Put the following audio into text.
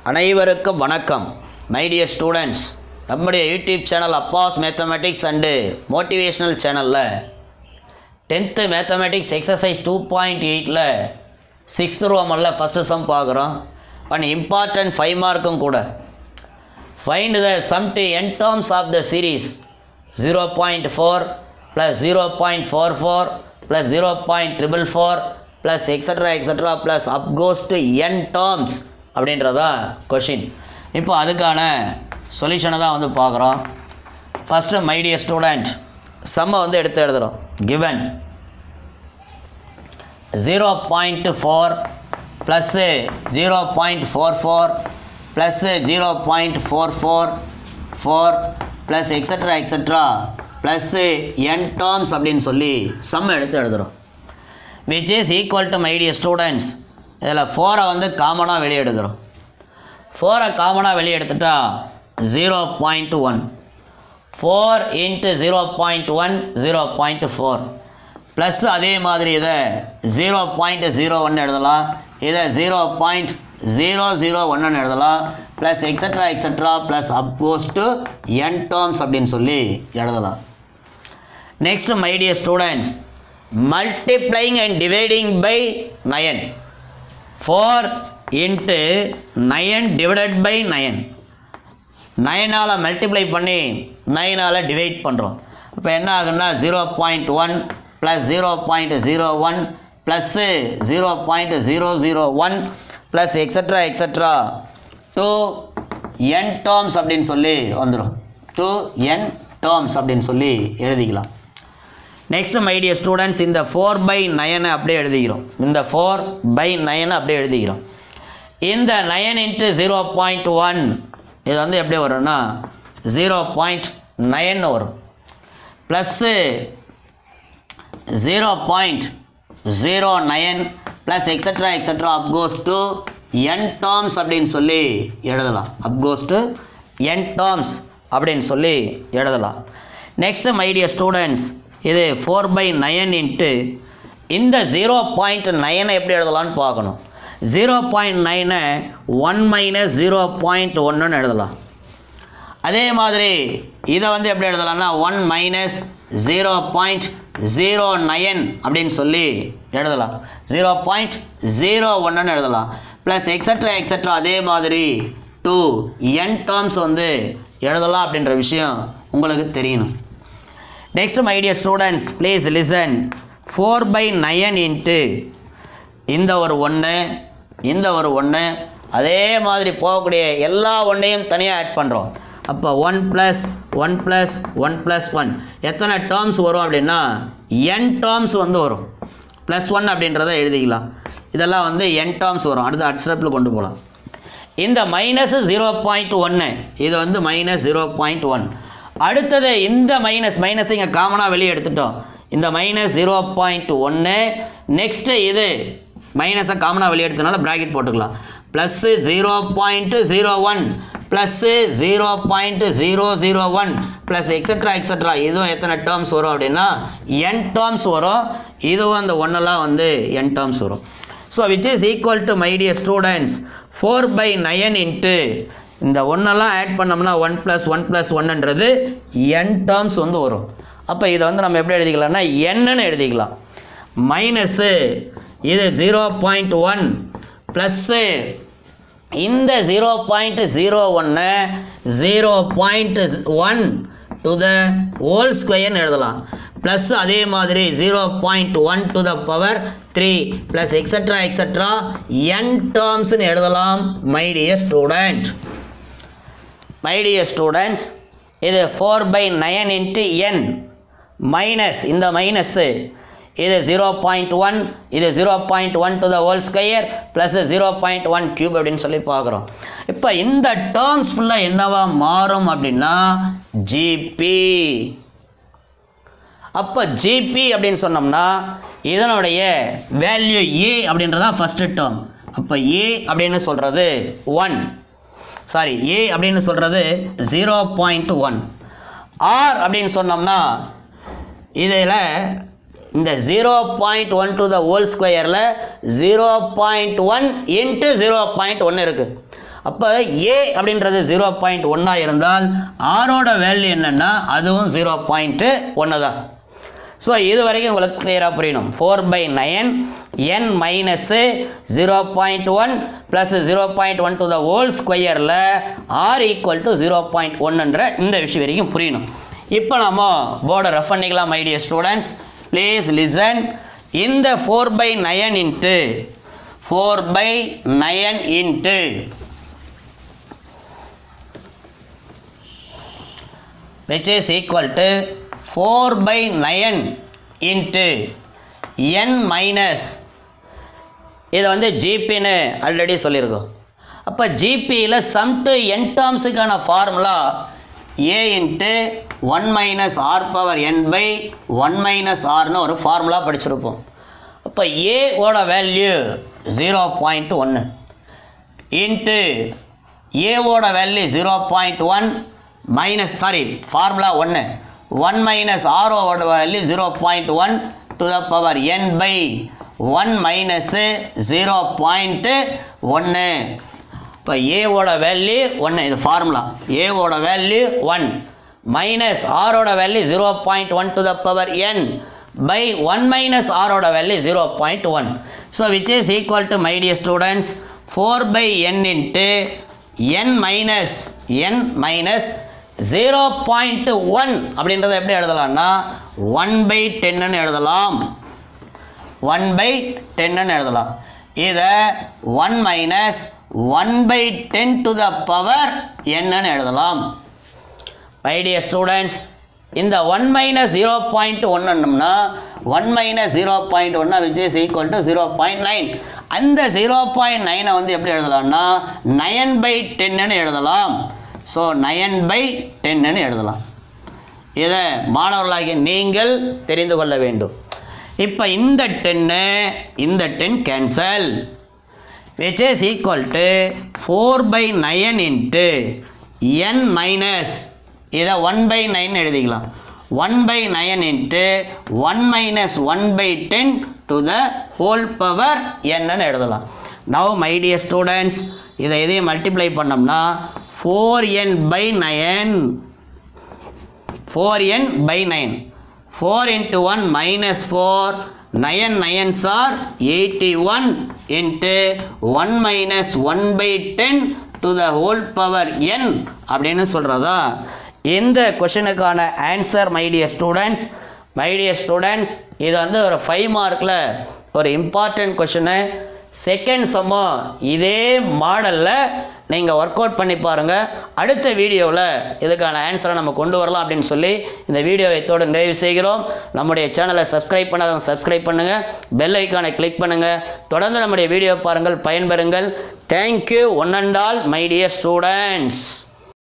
அனைவருக்கும் வணக்கம் my dear students நம்முடைய YouTube channel Abbas mathematics and motivational சேனலில் tenth mathematics exercise two point எயிட்டில் சிக்ஸ்த் ரோமல்ல ஃபஸ்ட்டு சம் பார்க்குறோம் அண்ட் இம்பார்ட்டன்ட் ஃபைவ் மார்க்கும் கூட find the sum to n terms of the series zero point four plus zero point four four plus zero point triple four plus extra extra plus up goes to n terms அப்படின்றதா question இப்போ அதுக்கான சொல்யூஷனை தான் வந்து பார்க்குறோம் first my dear student சம்மை வந்து எடுத்து எழுதுகிறோம் given zero point four plus zero point four four plus zero point four four four plus extra extra plus n terms அப்படின்னு சொல்லி சம் எடுத்து எழுதுகிறோம் which is equal to my dear students இதில் ஃபோரை வந்து காமனாக வெளியே எடுக்கிறோம் ஃபோரை காமனாக வெளியே எடுத்துட்டா zero point one four into zero point one zero point four plus அதே மாதிரி இதை ஜீரோ பாயிண்ட் ஜீரோ ஒன்று எழுதலாம் இதை ஜீரோ பாயிண்ட் ஜீரோ ஜீரோ ஒன்று எழுதலாம் plus extra extra plus up goes to n terms அப்படின்னு சொல்லி எழுதலாம் next my dear students multiplying and dividing by nine four into nine divided by nine நயனால் மல்டிப்ளை பண்ணி நயனால் டிவைட் பண்ணுறோம் இப்போ என்ன ஆகுன்னா zero point one plus zero point zero one plus zero point zero zero one plus extra extra to n terms அப்படின்னு சொல்லி வந்துடும் டூ என் டேர்ம்ஸ் அப்படின்னு சொல்லி எழுதிக்கலாம் நெக்ஸ்ட் மைடிய ஸ்டூடெண்ட்ஸ் இந்த ஃபோர் பை நயனை அப்படியே எழுதிக்கிறோம் இந்த ஃபோர் பை நயனை அப்படியே எழுதிக்கிறோம் இந்த nine into zero point one இது வந்து எப்படி வரும்னா ஜீரோ பாயிண்ட் நயன் வரும் plus zero point zero nine plus extra extra up goes to n terms அப்படின்னு சொல்லி எழுதலாம் அப்கோஸ் டு என் டேர்ம்ஸ் அப்படின்னு சொல்லி எழுதலாம் நெக்ஸ்ட் மைடிய ஸ்டூடெண்ட்ஸ் இது ஃபோர் பை நயன் இன்ட்டு இந்த ஜீரோ பாயிண்ட் நயனை எப்படி எழுதலாம்னு பார்க்கணும் ஜீரோ பாயிண்ட் நைனை ஒன் மைனஸ் ஜீரோ பாயிண்ட் ஒன்றுன்னு எழுதலாம் அதே மாதிரி இதை வந்து எப்படி எழுதலாம்னா one minus zero point zero nine அப்படின்னு சொல்லி எழுதலாம் ஜீரோ பாயிண்ட் ஜீரோ ஒன்றுன்னு எழுதலாம் ப்ளஸ் எக்ஸட்ரா எக்ஸட்ரா அதே மாதிரி டூ என் டேர்ம்ஸ் வந்து எழுதலாம் அப்படின்ற விஷயம் உங்களுக்கு தெரியணும் next my dear students please listen four by nine into இந்த ஒரு ஒன்று இந்த ஒரு ஒன்று அதே மாதிரி போகக்கூடிய எல்லா ஒன்றையும் தனியாக ஆட் பண்ணுறோம் அப்போ one plus one plus one plus one எத்தனை டேர்ம்ஸ் வரும் அப்படின்னா என் டேர்ம்ஸ் வந்து வரும் ப்ளஸ் ஒன் அப்படின்றத எழுதிக்கலாம் இதெல்லாம் வந்து என் டேர்ம்ஸ் வரும் அடுத்து அடுத்த ஸ்டெப்பில் கொண்டு போகலாம் இந்த மைனஸ் ஜீரோ பாயிண்ட் ஒன்று இது வந்து மைனஸ் ஜீரோ பாயிண்ட் ஒன் அடுத்தது இந்த மைனஸ் மைனஸ் இங்கே காமனாக வெளியே எடுத்துட்டோம் இந்த மைனஸ் ஜீரோ பாயிண்ட் ஒன்று நெக்ஸ்ட்டு இது மைனஸை காமனாக வெளியே எடுத்தனால ப்ராக்கெட் போட்டுக்கலாம் plus zero point zero one plus zero point zero zero one plus extra extra இதுவும் எத்தனை டேர்ம்ஸ் வரும் அப்படின்னா என் டேர்ம்ஸ் வரும் இதுவும் அந்த ஒன்றெல்லாம் வந்து என் டேர்ம்ஸ் வரும் so which is equal to my dear students four by nine into இந்த ஒன்றெல்லாம் ஆட் பண்ணோம்னா ஒன் ப்ளஸ் ஒன் ப்ளஸ் ஒன்னுன்றது என் டேர்ம்ஸ் வந்து வரும் அப்போ இதை வந்து நம்ம எப்படி எழுதிக்கலாம்னா என்னன்னு எழுதிக்கலாம் மைனஸ்ஸு இது ஜீரோ பாயிண்ட் ஒன் ப்ளஸ்ஸு இந்த ஜீரோ பாயிண்ட் ஜீரோ ஒன்று zero point one to the whole ஸ்கொயர்னு எழுதலாம் ப்ளஸ் அதே மாதிரி zero point one to the power three plus extra extra n டேர்ம்ஸ்னு எழுதலாம் மைடிய ஸ்டூடெண்ட் மைடிய ஸ்டூடெண்ட்ஸ் இது four by nine into n minus இந்த minus இது ஜீரோ பாயிண்ட் ஒன் இது zero point one to the whole square plus zero point one cube அப்படின்னு சொல்லி பார்க்குறோம் இப்போ இந்த டேர்ம்ஸ் ஃபுல்லாக என்னவா மாறும் அப்படின்னா ஜிபி அப்போ ஜிபி அப்படின்னு சொன்னோம்னா இதனுடைய வேல்யூ ஏ அப்படின்றதான் ஃபஸ்ட்டு டேர்ம் அப்போ ஏ அப்படின்னு சொல்கிறது ஒன் சாரி ஏ அப்படின்னு சொல்கிறது ஜீரோ பாயிண்ட் ஒன் ஆர் அப்படின்னு சொன்னோம்னா இதில் இந்த zero point one to the whole ஸ்கொயரில் zero point one into zero point ஒன்று இருக்குது அப்போ ஏ அப்படின்றது ஜீரோ பாயிண்ட் ஒன்னாக இருந்தால் ஆரோட வேல்யூ என்னென்னா அதுவும் ஜீரோ பாயிண்ட்டு ஒன்று தான் ஸோ இது வரைக்கும் உங்களுக்கு கிளியராக புரியணும் four by nine n minus zero point one plus zero point one to the whole ஸ்கொயரில் r equal to zero point ஒன்னுன்ற இந்த விஷயம் வரைக்கும் புரியணும் இப்போ நம்ம போர்டை ரெஃப் பண்ணிக்கலாம் மைடிய ஸ்டூடெண்ட்ஸ் ப்ளீஸ் லிசன் இந்த four by nine into four by nine into which is equal to 4 by 9 into n minus இது வந்து ஜிபின்னு ஆல்ரெடி சொல்லியிருக்கோம் அப்போ ஜிபியில் சம் டு என் டேர்ம்ஸுக்கான formula a into one minus r power n by one minus ஆர்னு ஒரு formula படிச்சிருப்போம் அப்போ ஏவோட வேல்யூ ஜீரோ பாயிண்ட் ஒன்று இன்ட்டு ஏவோட value zero point one minus sorry formula ஒன்று ஒன் மைனஸ் ஆரோட value zero point one to the power n by one minus zero point ஒன்று இப்போ ஏவோட வேல்யூ ஒன்று இது ஃபார்முலா ஏவோட வேல்யூ ஒன் மைனஸ் ஆரோட value zero point one to the power n by one minus ஆரோட value zero point one so which is equal to my dear students four by n into n minus n minus zero point one அப்படின்றத எப்படி எழுதலாம்னா one by டென்னு எழுதலாம் one by டென்னு எழுதலாம் இதை one minus one by ten to the power என்னன்னு எழுதலாம் ஐடியா ஸ்டூடெண்ட்ஸ் இந்த ஒன் மைனஸ் ஜீரோ பாயிண்ட் ஒன்றுனோம்னா ஒன் மைனஸ் ஜீரோ பாயிண்ட் ஒன்னா which is equal to zero point nine அந்த ஜீரோ பாயிண்ட் நைனை வந்து எப்படி எழுதலாம்னா நயன் பை டென்னு எழுதலாம் ஸோ நயன் பை டென்னு எழுதலாம் இதை மாணவர்களாகிய நீங்கள் தெரிந்து கொள்ள வேண்டும் இப்போ இந்த டென்னு இந்த ten cancel which is equal to 4 by 9 into n minus இதை 1 by 9 எழுதிக்கலாம் 1 by 9 into 1 minus 1 by 10 to the whole power n ன்னு எழுதலாம் now my dear students இதை இதையும் மல்டிப்ளை பண்ணோம்னா 4n by 9 4n by 9 4 into 1 minus 4 9 9s are 81 into 1 minus 1 by 10 to the whole power n அப்படின்னு சொல்கிறதா இந்த கொஷனுக்கான answer my dear students my dear students இது வந்து ஒரு ஃபைவ் மார்க்கில் ஒரு இம்பார்ட்டன்ட் கொஷனு செகண்ட் சம்மோ இதே மாடலில் நீங்கள் ஒர்க் அவுட் பண்ணி பாருங்கள் அடுத்த வீடியோவில் இதுக்கான ஆன்சரை நம்ம கொண்டு வரலாம் அப்படின்னு சொல்லி இந்த வீடியோவை இதோடு நிறைவு செய்கிறோம் நம்முடைய சேனலை சப்ஸ்கிரைப் பண்ணாதவங்க சப்ஸ்கிரைப் பண்ணுங்கள் பெல் ஐக்கானை கிளிக் பண்ணுங்கள் தொடர்ந்து நம்முடைய வீடியோ பாருங்கள் பயன்பெறுங்கள் thank you one and all my dear students